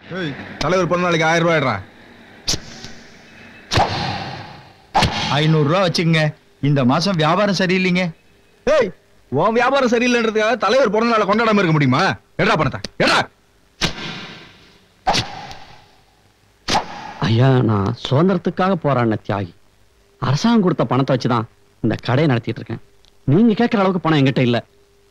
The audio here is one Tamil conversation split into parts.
தலைவர் பிறந்த நாளைக்கு ஆயிரம் ரூபாய்டா ஐநூறு ரூபா வச்சுங்க இந்த மாசம் வியாபாரம் சரியில்லைங்க ஏய் உன் வியாபாரம் சரியில்லைன்றதுக்காக தலைவர் பிறந்த நாளை கொண்டாடாம இருக்க முடியுமா எடா பணத்தை எடா ஐயா நான் சுதந்திரத்துக்காக போராடின தியாகி அரசாங்கம் கொடுத்த பணத்தை வச்சுதான் இந்த கடையை நடத்திட்டு இருக்கேன் நீங்க கேட்கற அளவுக்கு பணம் என்கிட்ட இல்ல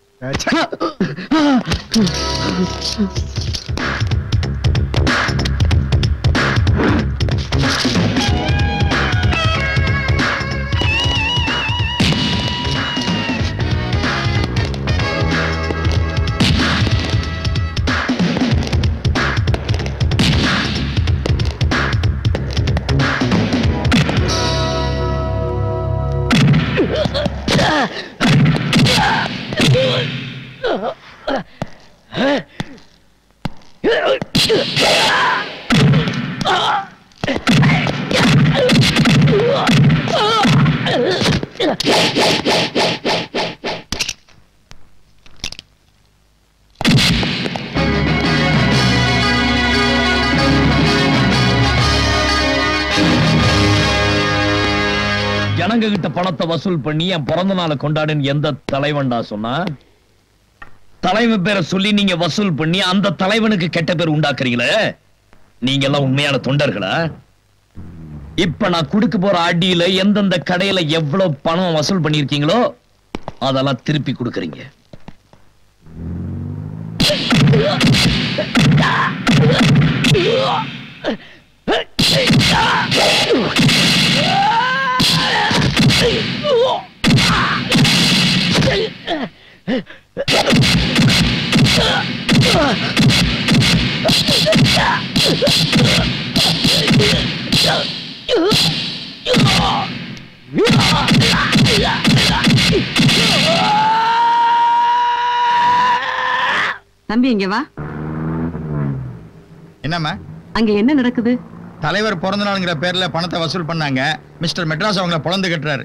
ஜனங்க கிட்ட பணத்தை வசூல் பண்ணி என் பிறந்த நாளை கொண்டாடுன்னு எந்த தலைவன்டா சொன்னா தலைவன் பேரை சொல்லி நீங்க வசூல் பண்ணி அந்த தலைவனுக்கு கெட்ட பேர் உண்டாக்குறீங்களே நீங்க எல்லாம் உண்மையான தொண்டர்களா இப்ப நான் கொடுக்க போற அடியில எந்தெந்த கடையில எவ்வளவு பணம் வசூல் பண்ணிருக்கீங்களோ அதெல்லாம் திருப்பி கொடுக்கறீங்க தம்பி இங்க வா என்னம்மா அங்க என்ன நடக்குது தலைவர் பிறந்த நாளுங்கிற பேர்ல பணத்தை வசூல் பண்ணாங்க மிஸ்டர் மெட்ராஸ் அவங்கள பொழந்து கட்டுறாரு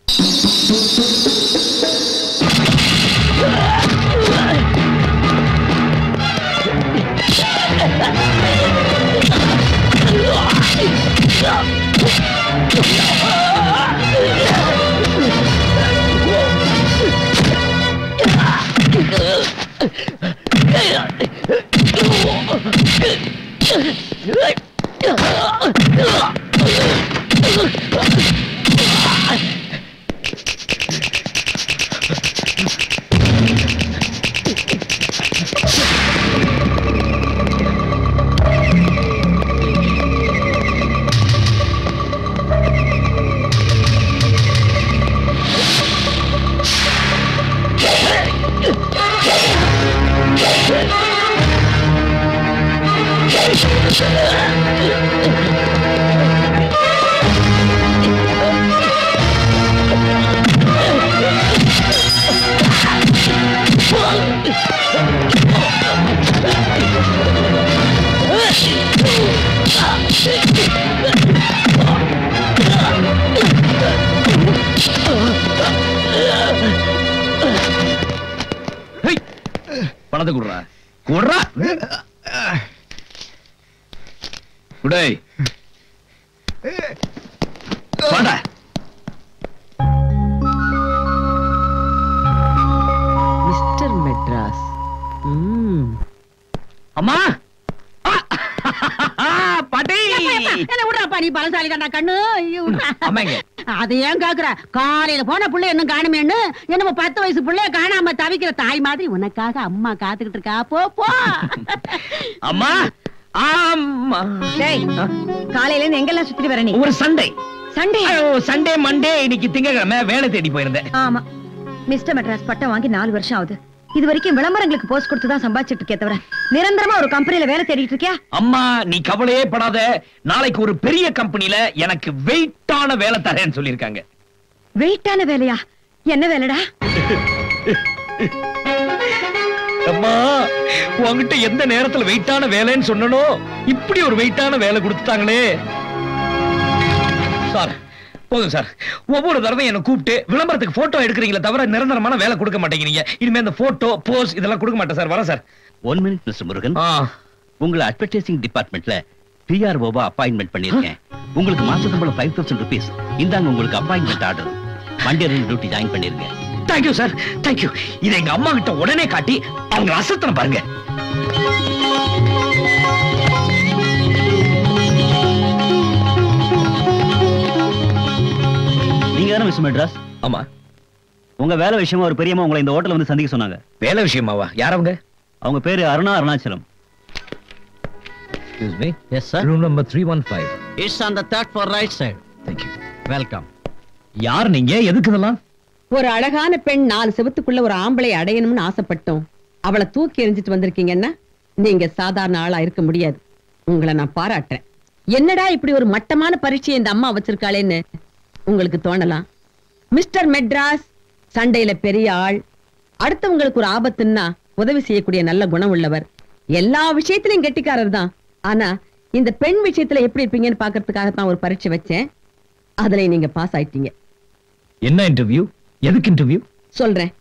பணத்தை குடுறா குடுறா குடை வாடா மிஸ்டர் மெட்ராஸ் ம். அம்மா பாட்டி என்ன விடுறாப்பா நீ பலசாலி தாண்டா கண்ணு ஐயோ, விட்றா. அம்மாங்க. அது ஏன் கேக்குற காலையில போன புள்ள இன்னும் காணுமேன்னு என்னமோ பத்து வயசு புள்ளைய காணாம தவிக்கிற தாய் மாதிரி உனக்காக அம்மா காத்துக்கிட்டு இருக்கா போ போ அம்மா ஆமா டேய் காலையில இருந்து எங்கெல்லாம் சுத்திட்டு வர நீ ஒரு சண்டே சண்டே சண்டே மண்டே இன்னைக்கு திங்கக்கிழமை வேலை தேடி போயிருந்தேன் ஆமா மிஸ்டர் மெட்ராஸ் பட்டம் வாங்கி நாலு வருஷம் ஆகுது இது வரைக்கும் விளம்பரங்களுக்கு போஸ்ட் கொடுத்து தான் சம்பாதிச்சிட்டு இருக்கே தவிர நிரந்தரமா ஒரு கம்பெனில வேலை தேடிட்டு இருக்கியா அம்மா நீ கவலையே படாத நாளைக்கு ஒரு பெரிய கம்பெனில எனக்கு வெயிட்டான வேலை தரேன்னு சொல்லிருக்காங்க வெயிட்டான வேலையா என்ன வேலைடா அம்மா உன்கிட்ட எந்த நேரத்துல வெயிட்டான வேலைன்னு சொன்னனோ இப்படி ஒரு வெயிட்டான வேலை கொடுத்துட்டாங்களே சார் போதும் சார் ஒவ்வொரு தடவையும் என்ன கூப்பிட்டு விளம்பரத்துக்கு போட்டோ எடுக்கிறீங்களே தவிர நிரந்தரமான வேலை கொடுக்க மாட்டேங்கிறீங்க இனிமே இந்த போட்டோ போஸ் இதெல்லாம் கொடுக்க மாட்டேன் சார் வரேன் sir one minute mister Murugan ஆ உங்களை அட்வர்டைசிங் டிபார்ட்மெண்ட்ல பிஆர்ஓவா அப்பாயின்மெண்ட் பண்ணிருக்கேன் உங்களுக்கு மாச சம்பளம் ஃபைவ் தௌசண்ட் ருபீஸ் இந்தாங்க உங்களுக்கு அப்பாயின்மெண்ட் ஆர்டர் மண்டே ரெண்டு டியூட்டி ஜாயின் பண்ணிருங்க தேங்க்யூ சார் தேங்க்யூ இதை எங்க அம்மா கிட்ட உடனே காட்டி அவங்க அசத்தனை பாருங்க நீங்க தானே மிஸ் மெட்ராஸ் ஆமா உங்க வேலை விஷயமா ஒரு பெரியம்மா உங்களை இந்த ஹோட்டல்ல வந்து சந்திக்க சொன்னாங்க வேலை விஷயமாவா யார் அவங்க அவங்க பேரு Aruna Arunachalam excuse me yes sir room number three one five it's on the third far right side thank you welcome யார் நீங்க எதுக்கு இதெல்லாம் ஒரு அழகான பெண் நாலு செவத்துக்குள்ள ஒரு ஆம்பளை அடையணும்னு ஆசைப்பட்டோம் அவளை தூக்கி எறிஞ்சிட்டு வந்திருக்கீங்கன்னா நீங்க சாதாரண ஆளா இருக்க முடியாது உங்களை நான் பாராட்டுறேன் என்னடா இப்படி ஒரு மட்டமான பரீட்சையை இந்த அம்மா வச்சிருக்காளேன்னு உங்களுக்கு தோணலாம் மிஸ்டர் மெட்ராஸ் சண்டையில பெரிய ஆள் அடுத்தவங்களுக்கு ஒரு ஆபத்துன்னா உதவி செய்யக்கூடிய நல்ல குணம் உள்ளவர் எல்லா விஷயத்திலையும் கெட்டிக்காரர் தான் ஆனா இந்த பெண் விஷயத்துல எப்படி இருப்பீங்கன்னு பாக்குறதுக்காக தான் ஒரு பரீட்சை வச்சேன் அதுல நீங்க பாஸ் ஆயிட்டீங்க என்ன இன்டர்வியூ எதுக்கு இன்டர்வியூ சொல்றேன்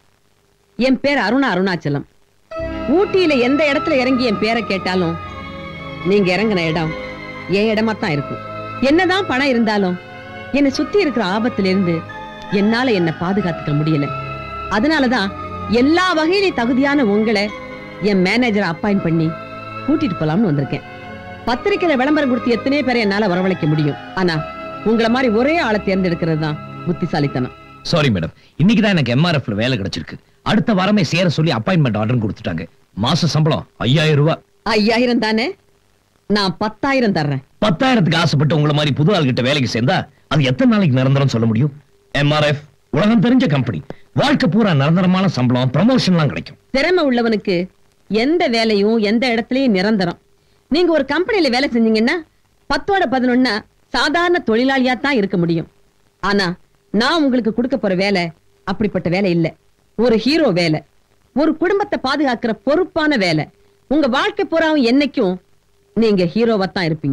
என் பேர் அருணா அருணாச்சலம் ஊட்டியில எந்த இடத்துல இறங்கி என் பேரை கேட்டாலும் நீங்க இறங்கின இடம் என் இடமா தான் இருக்கும் என்னதான் பணம் இருந்தாலும் என்னை சுத்தி இருக்கிற ஆபத்துல இருந்து என்னால என்ன பாதுகாத்துக்க முடியல அதனாலதான் எல்லா வகையிலும் தகுதியான உங்களை என் மேனேஜரை அப்பாயிண்ட் பண்ணி கூட்டிட்டு போலாம்னு வந்திருக்கேன் பத்திரிக்கையில விளம்பரம் கொடுத்து எத்தனையோ பேரை என்னால வரவழைக்க முடியும் ஆனா உங்களை மாதிரி ஒரே ஆளை தேர்ந்தெடுக்கிறது தான் புத்திசாலித்தனம் சாரி மேடம் இன்னைக்கு தான் எனக்கு எம்ஆர்எஃப்ல வேலை கிடைச்சிருக்கு அடுத்த வாரமே சேர சொல்லி அப்பாயின்மெண்ட் ஆர்டர் கொடுத்துட்டாங்க மாச சம்பளம் ஐயாயிரம் ரூபாய் ஐயாயிரம் தானே நான் பத்தாயிரம் தர்றேன் பத்தாயிரத்துக்கு ஆசைப்பட்டு உங்களை மாதிரி புது ஆள்கிட்ட வேலைக்கு சேர்ந்தா அது எத்தனை நாளைக்கு நிரந்தரம் சொல்ல முடியும் எம்ஆர்எஃப் உலகம் தெரிஞ்ச கம்பெனி வாழ்க்கை பூரா நிரந்தரமான சம்பளம் ப்ரமோஷன்லாம் கிடைக்கும் திறமை உள்ளவனுக்கு எந்த வேலையும் எந்த இடத்துலயும் நிரந்தரம் நீங்க ஒரு கம்பெனில வேலை செஞ்சீங்கன்னா பத்தோட பதினொன்னா சாதாரண தொழிலாளியா தான் இருக்க முடியும் ஆனா நான் உங்களுக்கு கொடுக்க போற வேலை அப்படிப்பட்ட வேலை இல்ல ஒரு ஹீரோ வேலை ஒரு குடும்பத்தை பாதுகாக்கிற பொறுப்பான வேலை உங்க வாழ்க்கை பூராவும் என்னைக்கும் நீங்க ஹீரோவா தான் இருப்பீங்க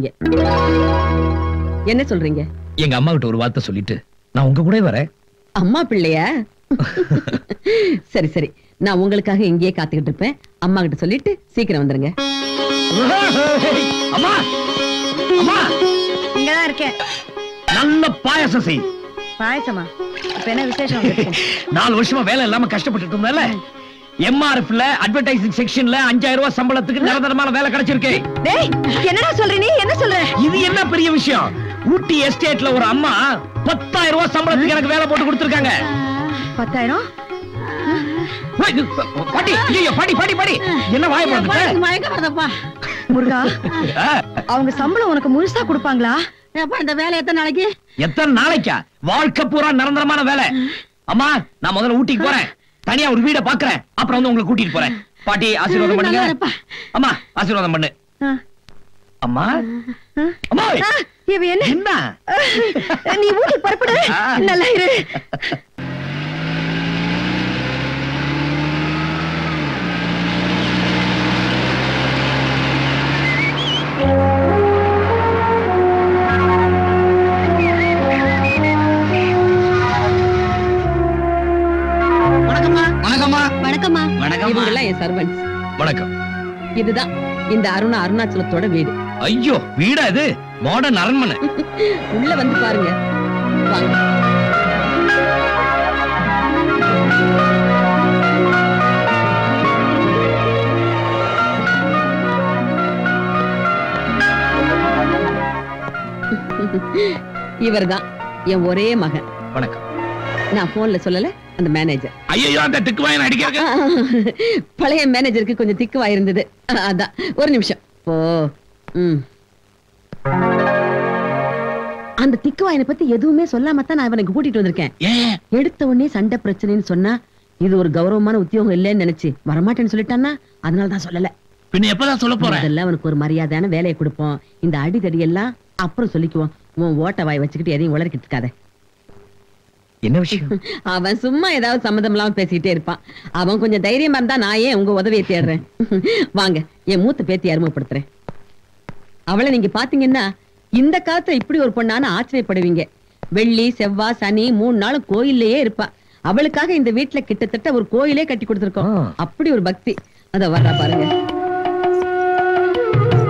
என்ன சொல்றீங்க எங்க அம்மா கிட்ட ஒரு வார்த்தை சொல்லிட்டு நான் உங்க கூட வரேன் அம்மா பிள்ளையா சரி சரி நான் உங்களுக்காக இங்கேயே காத்துக்கிட்டு இருப்பேன் அம்மா கிட்ட சொல்லிட்டு சீக்கிரம் வந்துருங்க அம்மா அம்மா இங்கதான் இருக்கேன் நல்ல பாயாசம் செய் பாயசமா இப்ப என்ன விசேஷம் உங்களுக்கு? நாலு வருஷமா வேலை இல்லாம கஷ்டப்பட்டுட்டு இருந்தேன்ல எம்ஆர்எஃப்ல அட்வர்டைசிங் செக்ஷன்ல அஞ்சாயிரம் ரூபாய் சம்பளத்துக்கு நிரந்தரமான வேலை கிடைச்சிருக்கு டேய் என்னடா சொல்ற நீ என்ன சொல்ற இது என்ன பெரிய விஷயம் ஊட்டி எஸ்டேட்ல ஒரு அம்மா பத்தாயிரம் ரூபாய் சம்பளத்துக்கு எனக்கு வேலை போட்டு கொடுத்திருக்காங்க பத்தாயிரம் ஓய், இது, பாட்டி ஐயோ பாட்டி பாட்டி பாட்டி என்ன வாய பார்த்துட்ட மயக்க வருதப்பா முருகா அவங்க சம்பளம் உனக்கு முழுசா கொடுப்பாங்களா ஏப்பா இந்த வேலை எத்தனை நாளைக்கு எத்தனை நாளைக்கா வாழ்க்கை பூரா நிரந்தரமான வேலை அம்மா நான் முதல்ல ஊட்டிக்கு போறேன் தனியா ஒரு வீட பாக்குறேன் அப்புறம் வந்து உங்களை கூட்டிட்டு போறேன் பாட்டி ஆசீர்வாதம் பண்ணுங்க நல்லா இருப்பா. அம்மா ஆசீர்வாதம் பண்ணு ஆ. அம்மா அம்மா ஆ, இவ என்ன என்ன நீ வீட்டுக்கு புறப்படு ஆ. நல்லா இரு வணக்கம்மா வணக்கம்மா வணக்கம்மா வணக்கம்மா இவங்கெல்லாம் என் சர்வன்ஸ் வணக்கம் இதுதான் இந்த அருணா அருணாச்சலத்தோட வீடு ஐயோ வீடா இது மாடர்ன் அரண்மனை உள்ள வந்து பாருங்க வாங்க இவர்தான் என் ஒரே மகன் வணக்கம் நான் போன்ல சொல்லல அந்த மேனேஜர் ஐயோ அந்த திக்குவாயன் அடிக்க பழைய மேனேஜருக்கு கொஞ்சம் திக்குவா இருந்தது அதான் ஒரு நிமிஷம் ஓ ம் அந்த திக்குவாயனை பத்தி எதுவுமே சொல்லாம தான் நான் இவனுக்கு கூட்டிட்டு வந்திருக்கேன் ஏன் எடுத்த உடனே சண்டை பிரச்சனைன்னு சொன்னா இது ஒரு கௌரவமான உத்தியோகம் இல்லைன்னு நினைச்சு வரமாட்டேன்னு சொல்லிட்டான்னா அதனால தான் சொல்லல பின்ன எப்பதான் சொல்ல போறேன் முதல்ல அவனுக்கு ஒரு மரியாதையான வேலையை கொடுப்போம் இந்த அடிதடி எல்லாம் அப்புறம் சொல்லிக்குவோம் உன் ஓட்ட வாய் வச்சுக்கிட்டு எதையும் உளறிக்கிட்டு இருக்காத என்ன விஷயம் அவன் சும்மா ஏதாவது சம்மந்தம் இல்லாம பேசிக்கிட்டே இருப்பான் அவன் கொஞ்சம் தைரியமா இருந்தா நான் ஏன் உங்க உதவியை தேடுறேன் வாங்க என் மூத்த பேத்தி அறிமுகப்படுத்துறேன் அவளை நீங்க பாத்தீங்கன்னா இந்த காலத்துல இப்படி ஒரு பொண்ணான ஆச்சரியப்படுவீங்க வெள்ளி செவ்வாய் சனி மூணு நாளும் கோயில்லயே இருப்பா அவளுக்காக இந்த வீட்டுல கிட்டத்தட்ட ஒரு கோயிலே கட்டி கொடுத்திருக்கோம் ஆ. அப்படி ஒரு பக்தி அத வர்றா பாருங்க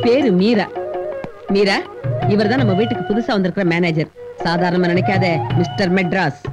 பேரு மீரா மீரா இவர்தான் நம்ம வீட்டுக்கு புதுசா வந்திருக்கிற மேனேஜர் சாதாரணமா நினைக்காத மிஸ்டர் மெட்ராஸ்